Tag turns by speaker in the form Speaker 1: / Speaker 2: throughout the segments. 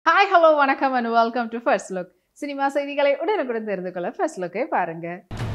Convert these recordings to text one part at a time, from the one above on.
Speaker 1: hi hello வணக்கம் and welcome to first look cinema செய்திகளை உடனுக்குடன் தெரிந்து கொள்ள ஃபர்ஸ்ட் லுக்கை பாருங்க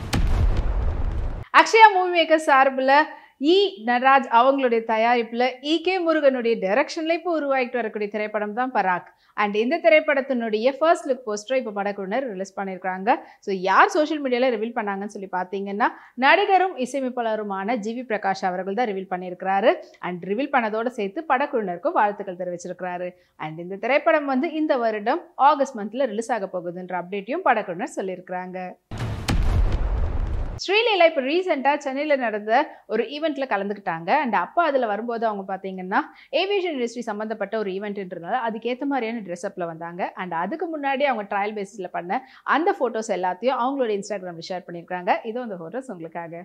Speaker 1: அக்ஷயா மூவி மேக்கர் சார்பில் இ நடராஜ் அவங்களுடைய தயாரிப்பில் இ கே முருகனுடைய டைரக்ஷனில் இப்போ உருவாகிட்டு வரக்கூடிய திரைப்படம் தான் பராக் அண்ட் இந்த திரைப்படத்தினுடைய ஃபர்ஸ்ட் லுக் போஸ்டரை இப்போ படக்குழுவினர் ரிலீஸ் பண்ணியிருக்காங்க ஸோ யார் சோஷியல் மீடியாவில் ரிவீல் பண்ணாங்கன்னு சொல்லி பார்த்தீங்கன்னா நடிகரும் இசையமைப்பாளருமான ஜிவி பிரகாஷ் அவர்கள் தான் ரிவீல் பண்ணியிருக்கிறாரு அண்ட் ரிவீல் பண்ணதோடு சேர்த்து படக்குழுவினருக்கும் வாழ்த்துக்கள் தெரிவிச்சிருக்கிறாரு அண்ட் இந்த திரைப்படம் வந்து இந்த வருடம் ஆகஸ்ட் மந்த்ல ரிலீஸ் ஆக போகுதுன்ற அப்டேட்டையும் படக்குழுவினர் சொல்லியிருக்கிறாங்க ஸ்ரீலீலா இப்போ ரீசெண்டாக சென்னையில் நடந்த ஒரு ஈவெண்ட்டில் கலந்துக்கிட்டாங்க அண்ட் அப்போ அதில் வரும்போது அவங்க பார்த்தீங்கன்னா ஏவியேஷன் இண்டஸ்ட்ரி சம்மந்தப்பட்ட ஒரு ஈவெண்ட்ன்றதுனால அதுக்கேற்ற மாதிரியான ட்ரெஸ்அப்பில் வந்தாங்க அண்ட் அதுக்கு முன்னாடி அவங்க ட்ரையல் பேசிஸில் பண்ண அந்த ஃபோட்டோஸ் எல்லாத்தையும் அவங்களோட இன்ஸ்டாகிராமில் ஷேர் பண்ணியிருக்காங்க இதோ அந்த ஃபோட்டோஸ் உங்களுக்காக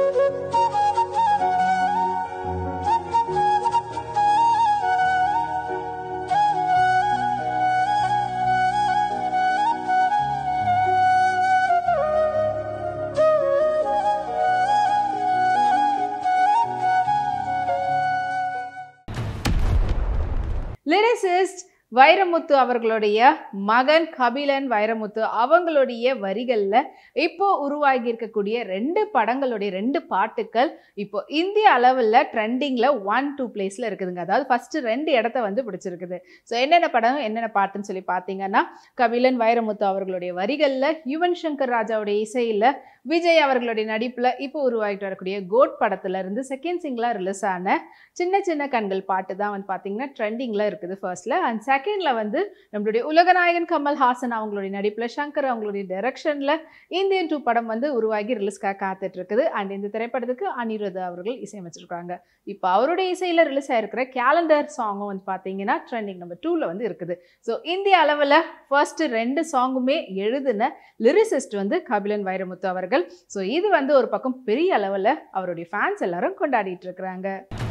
Speaker 1: லிரிசிஸ்ட் வைரமுத்து அவர்களுடைய மகன் கபிலன் வைரமுத்து அவங்களுடைய வரிகளில் இப்போ உருவாகி இருக்கக்கூடிய ரெண்டு படங்களுடைய ரெண்டு பாட்டுக்கள் இப்போ இந்திய அளவில் ட்ரெண்டிங்கில் ஒன் டூ பிளேஸில் இருக்குதுங்க அதாவது ஃபஸ்ட்டு ரெண்டு இடத்த வந்து பிடிச்சிருக்குது ஸோ என்னென்ன படம் என்னென்ன பாட்டுன்னு சொல்லி பார்த்தீங்கன்னா கபிலன் வைரமுத்து அவர்களுடைய வரிகளில் யுவன் சங்கர் ராஜாவுடைய இசையில் விஜய் அவர்களுடைய நடிப்பில் இப்போ உருவாகிட்டு வரக்கூடிய கோட் படத்துல இருந்து செகண்ட் சிங்கிளாக ரிலீஸ் ஆன சின்ன சின்ன கண்கள் பாட்டு தான் வந்து பார்த்தீங்கன்னா ட்ரெண்டிங்கில் இருக்குது ஃபர்ஸ்ட்ல அண்ட் செகண்டில் வந்து நம்மளுடைய உலகநாயகன் கமல் ஹாசன் அவங்களுடைய நடிப்பில் சங்கர் அவங்களுடைய டைரக்ஷனில் இந்தியன் டூ படம் வந்து உருவாகி ரிலீஸ்க்காக காத்துட்டு இருக்குது அண்ட் இந்த திரைப்படத்துக்கு அனிருத் அவர்கள் இசையமைச்சிருக்காங்க இப்போ அவருடைய இசையில் ரிலீஸ் ஆயிருக்கிற கேலண்டர் சாங்கும் வந்து பார்த்தீங்கன்னா ட்ரெண்டிங் நம்பர் டூவில் வந்து இருக்குது ஸோ இந்திய அளவில் ஃபர்ஸ்ட் ரெண்டு சாங்குமே எழுதின லிரிசிஸ்ட் வந்து கபிலன் வைரமுத்து அவர்கள் ஸோ இது வந்து ஒரு பக்கம் பெரிய அளவில் அவருடைய ஃபேன்ஸ் எல்லாரும் கொண்டாடிட்டு இருக்கிறாங்க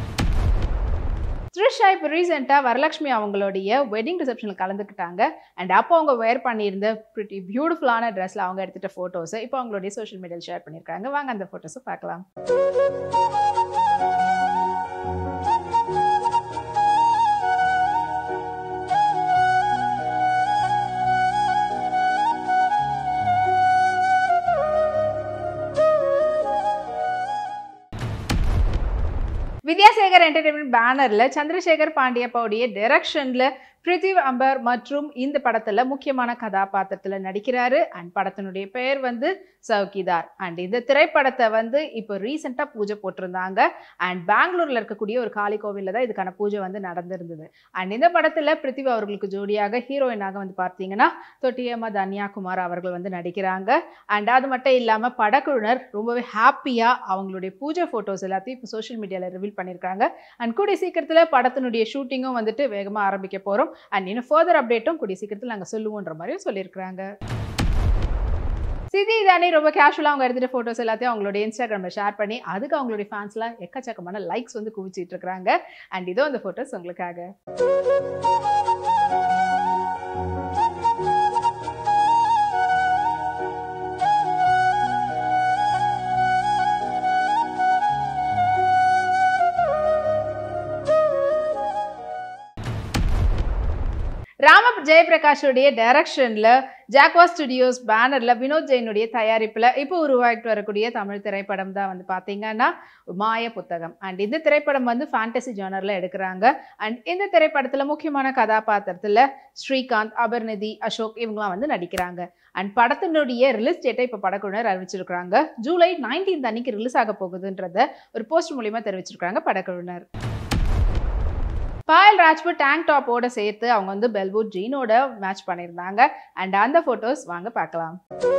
Speaker 1: த்ரிஷா இப்போ ரீசெண்டாக வரலட்சுமி அவங்களுடைய வெட்டிங் ரிசப்ஷனில் கலந்துக்கிட்டாங்க அண்ட் அப்போ அவங்க வேர் பண்ணியிருந்த ப்ரிட்டி பியூட்டிஃபுல்லான ட்ரெஸ்ஸில் அவங்க எடுத்துகிட்ட ஃபோட்டோஸை இப்போ அவங்களுடைய சோஷியல் மீடியாவில் ஷேர் பண்ணியிருக்காங்க வாங்க அந்த ஃபோட்டோஸை பார்க்கலாம் வித்யாசேகர் என்டர்டைன்மெண்ட் பேனரில் சந்திரசேகர் பாண்டியப்பாவுடைய டைரக்ஷனில் பிரித்திவ் அம்பர் மற்றும் இந்த படத்தில் முக்கியமான கதாபாத்திரத்தில் நடிக்கிறாரு அண்ட் படத்தினுடைய பெயர் வந்து சவுக்கிதார் அண்ட் இந்த திரைப்படத்தை வந்து இப்போ ரீசெண்டாக பூஜை போட்டிருந்தாங்க அண்ட் பெங்களூரில் இருக்கக்கூடிய ஒரு காளி கோவிலில் தான் இதுக்கான பூஜை வந்து நடந்திருந்தது அண்ட் இந்த படத்தில் பிரித்திவ் அவர்களுக்கு ஜோடியாக ஹீரோயினாக வந்து பார்த்தீங்கன்னா தொட்டியம்மா தன்யாகுமார் அவர்கள் வந்து நடிக்கிறாங்க அண்ட் அது மட்டும் இல்லாமல் படக்குழுனர் ரொம்பவே ஹாப்பியாக அவங்களுடைய பூஜை ஃபோட்டோஸ் எல்லாத்தையும் இப்போ சோஷியல் மீடியாவில் ரிவீல் பண்ணியிருக்காங்க அண்ட் கூடிய சீக்கிரத்தில் படத்தினுடைய ஷூட்டிங்கும் வந்துட்டு வேகமாக ஆரம்பிக்க போகிறோம் அண்ட் இன்னும் ஃபர்தர் அப்டேட்டும் கூடிய சீக்கிரத்தில் நாங்கள் சொல்லுவோன்ற மாதிரியும் சொல்லியிருக்கிறாங்க சிதி தானே ரொம்ப கேஷுவலாக அவங்க எடுத்துகிட்ட ஃபோட்டோஸ் எல்லாத்தையும் அவங்களுடைய இன்ஸ்டாகிராமில் ஷேர் பண்ணி அதுக்கு அவங்களுடைய ஃபேன்ஸ்லாம் எக்கச்சக்கமான லைக்ஸ் வந்து குவிச்சிட்டு இருக்கிறாங்க அண்ட் இதோ அந்த ஃபோட்டோஸ் உங்களுக்காக ராம ஜெயபிரகாஷுடைய டைரக்ஷனில் ஜாக்வா ஸ்டுடியோஸ் பேனரில் வினோத் ஜெயினுடைய தயாரிப்பில் இப்போ உருவாகிட்டு வரக்கூடிய தமிழ் திரைப்படம் தான் வந்து பார்த்தீங்கன்னா மாய புத்தகம் அண்ட் இந்த திரைப்படம் வந்து ஃபேண்டசி ஜானரில் எடுக்கிறாங்க அண்ட் இந்த திரைப்படத்தில் முக்கியமான கதாபாத்திரத்தில் ஸ்ரீகாந்த் அபர்நிதி அசோக் இவங்களாம் வந்து நடிக்கிறாங்க அண்ட் படத்தினுடைய ரிலீஸ் டேட்டை இப்போ படக்குழுவினர் அறிவிச்சிருக்கிறாங்க ஜூலை நைன்டீன்த் அன்னைக்கு ரிலீஸ் ஆக போகுதுன்றத ஒரு போஸ்ட் மூலியமாக தெரிவிச்சிருக்காங்க படக்குழுவினர் பாயல் ராஜ்புட் டேங்க் டாப்போட சேர்த்து அவங்க வந்து பெல்வுட் ஜீனோட மேட்ச் பண்ணியிருந்தாங்க அண்ட் அந்த ஃபோட்டோஸ் வாங்க பார்க்கலாம்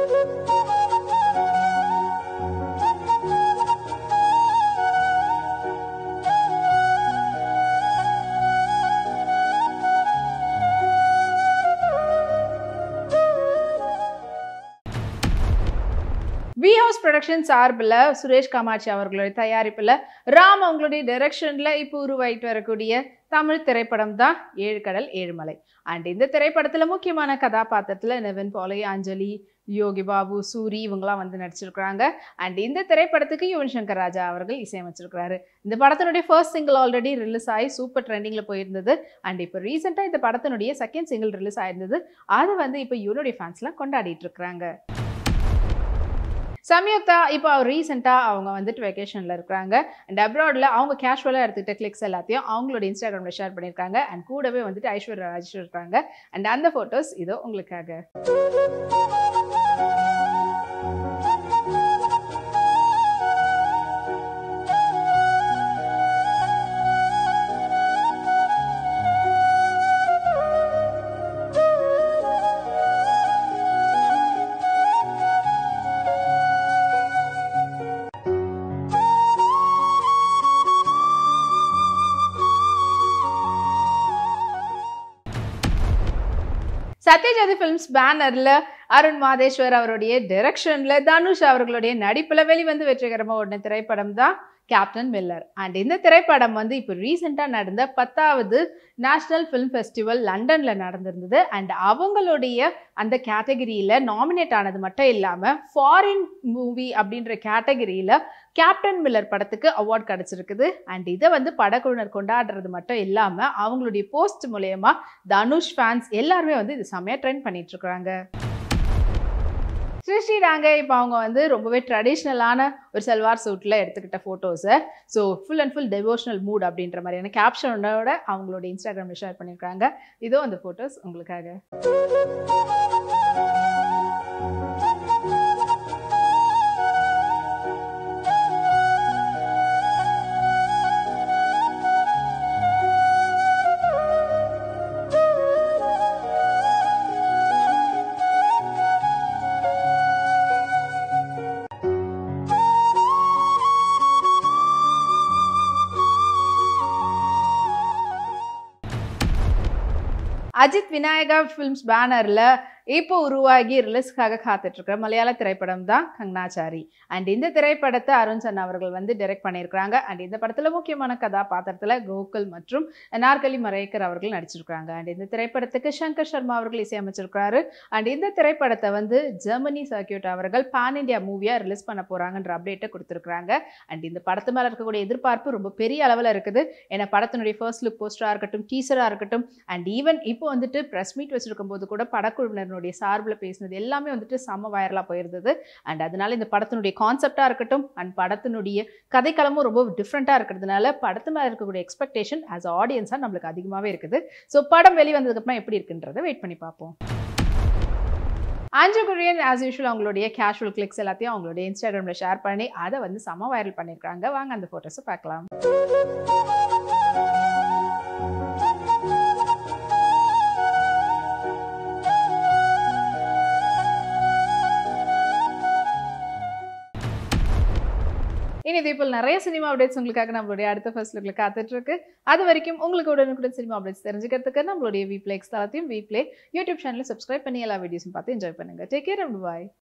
Speaker 1: வி ஹவுஸ் ப்ரொடக்ஷன் சார்பில் சுரேஷ் காமாட்சி அவர்களுடைய தயாரிப்பில் ராம் அவங்களுடைய டைரக்ஷனில் இப்போ உருவாயிட்டு வரக்கூடிய தமிழ் திரைப்படம் தான் ஏழு கடல் ஏழுமலை அண்ட் இந்த திரைப்படத்தில் முக்கியமான கதாபாத்திரத்தில் நெவன் பாலை அஞ்சலி யோகி பாபு சூரி இவங்கெல்லாம் வந்து நடிச்சிருக்கிறாங்க அண்ட் இந்த திரைப்படத்துக்கு யுவன் சங்கர் ராஜா அவர்கள் இசையமைச்சிருக்கிறாரு இந்த படத்தினுடைய ஃபர்ஸ்ட் சிங்கிள் ஆல்ரெடி ரிலீஸ் ஆகி சூப்பர் ட்ரெண்டிங்கில் போயிருந்தது அண்ட் இப்போ ரீசெண்டாக இந்த படத்தினுடைய செகண்ட் சிங்கிள் ரிலீஸ் ஆயிருந்தது அதை வந்து இப்போ இவனுடைய ஃபேன்ஸ்லாம் கொண்டாடிட்டு இருக்கிறாங்க சம்யுக்தா இப்போ ரீசெண்டாக அவங்க வந்துட்டு வெக்கேஷனில் இருக்கிறாங்க அண்ட் அப்ராடில் அவங்க கேஷுவலாக எடுத்துக்கிட்ட கிளிக்ஸ் எல்லாத்தையும் அவங்களோட இன்ஸ்டாகிராமில் ஷேர் பண்ணியிருக்காங்க அண்ட் கூடவே வந்துட்டு ஐஸ்வர்யா ராஜேஷ் இருக்காங்க அண்ட் அந்த ஃபோட்டோஸ் இதோ உங்களுக்காக சத்யஜாதி ஃபிலிம்ஸ் பேனர்ல அருண் மாதேஸ்வர் அவருடைய டைரக்ஷன்ல தனுஷ் அவர்களுடைய நடிப்புல வெளிவந்து வெற்றிகரமா ஓடின திரைப்படம் தான் கேப்டன் மில்லர் அண்ட் இந்த திரைப்படம் வந்து இப்போ ரீசெண்டாக நடந்த பத்தாவது நேஷ்னல் ஃபிலிம் ஃபெஸ்டிவல் லண்டனில் நடந்திருந்தது அண்ட் அவங்களுடைய அந்த கேட்டகரியில் நாமினேட் ஆனது மட்டும் இல்லாமல் ஃபாரின் மூவி அப்படின்ற கேட்டகரியில் கேப்டன் மில்லர் படத்துக்கு அவார்ட் கிடச்சிருக்குது அண்ட் இதை வந்து படக்குழுவினர் கொண்டாடுறது மட்டும் இல்லாமல் அவங்களுடைய போஸ்ட் மூலயமா தனுஷ் ஃபேன்ஸ் எல்லாருமே வந்து இது செம்மையாக ட்ரெண்ட் பண்ணிட்டு இருக்கிறாங்க ஸ்ரீஸ்ரீடாங்க இப்போ அவங்க வந்து ரொம்பவே ட்ரெடிஷ்னலான ஒரு சல்வார் சூட்டில் எடுத்துக்கிட்ட ஃபோட்டோஸை so full and full devotional mood அப்படின்ற மாதிரியான கேப்ஷனோட அவங்களோட இன்ஸ்டாகிராமில் ஷேர் பண்ணியிருக்காங்க இதோ அந்த ஃபோட்டோஸ் உங்களுக்காக அஜித் விநாயகா ஃபிலிம்ஸ் பேனரில் இப்போ உருவாகி ரிலீஸ்க்காக காத்துட்டு இருக்கிற மலையாள திரைப்படம் தான் கங்னாச்சாரி அண்ட் இந்த திரைப்படத்தை அருண் சன் அவர்கள் வந்து டைரக்ட் பண்ணியிருக்கிறாங்க அண்ட் இந்த படத்தில் முக்கியமான கதாபாத்திரத்தில் கோகுல் மற்றும் நாற்கலி மரேக்கர் அவர்கள் நடிச்சிருக்காங்க அண்ட் இந்த திரைப்படத்துக்கு சங்கர் சர்மா அவர்கள் இசையமைச்சிருக்கிறாரு அண்ட் இந்த திரைப்படத்தை வந்து ஜெர்மனி சர்க்கியூட் அவர்கள் பான் இண்டியா மூவியாக ரிலீஸ் பண்ண போகிறாங்கன்ற அப்டேட்டை கொடுத்துருக்காங்க அண்ட் இந்த படத்து மேலே இருக்கக்கூடிய எதிர்பார்ப்பு ரொம்ப பெரிய அளவில் இருக்குது ஏன்னா படத்தினுடைய ஃபர்ஸ்ட் லுக் போஸ்டராக இருக்கட்டும் டீசராக இருக்கட்டும் அண்ட் ஈவன் இப்போ வந்துட்டு ப்ரெஸ் மீட் வச்சிருக்கும் போது கூட படக்குழுவினருடைய சார்பில் பேசினது எல்லாமே வந்துட்டு செம்ம வைரலாக போயிருந்தது அண்ட் அதனால இந்த படத்தினுடைய கான்செப்டாக இருக்கட்டும் அண்ட் படத்தினுடைய கதைக்களமும் ரொம்ப டிஃப்ரெண்ட்டாக இருக்கிறதுனால படத்து மேலே இருக்கக்கூடிய எக்ஸ்பெக்டேஷன் ஆஸ் ஆடியன்ஸாக நம்மளுக்கு அதிகமாகவே இருக்குது ஸோ படம் வெளிவந்ததுக்கப்புறம் எப்படி இருக்குன்றதை வெயிட் பண்ணி பார்ப்போம் ஆஞ்சு குரியன் ஆஸ் யூஷுவல் அவங்களுடைய கேஷுவல் கிளிக்ஸ் எல்லாத்தையும் அவங்களுடைய இன்ஸ்டாகிராமில் ஷேர் பண்ணி அதை வந்து செம வைரல் பண்ணியிருக்காங்க வாங்க அந்த ஃபோட்டோஸை பார்க்கலாம் இனி இதே போல் நிறைய சினிமா அப்டேட்ஸ் உங்களுக்காக நம்மளுடைய அடுத்த ஃபர்ஸ்ட் லுக்கில் காத்துட்டு இருக்கு அது வரைக்கும் உங்களுக்கு உடனுக்குடன் சினிமா அப்டேட்ஸ் தெரிஞ்சுக்கிறதுக்கு நம்மளுடைய வீப்ளே எக்ஸ் தளத்தையும் வீப்ளே யூடியூப் சேனலை சப்ஸ்கிரைப் பண்ணி எல்லா வீடியோஸும் பார்த்து என்ஜாய் பண்ணுங்க டேக் கேர் அண்ட் பாய்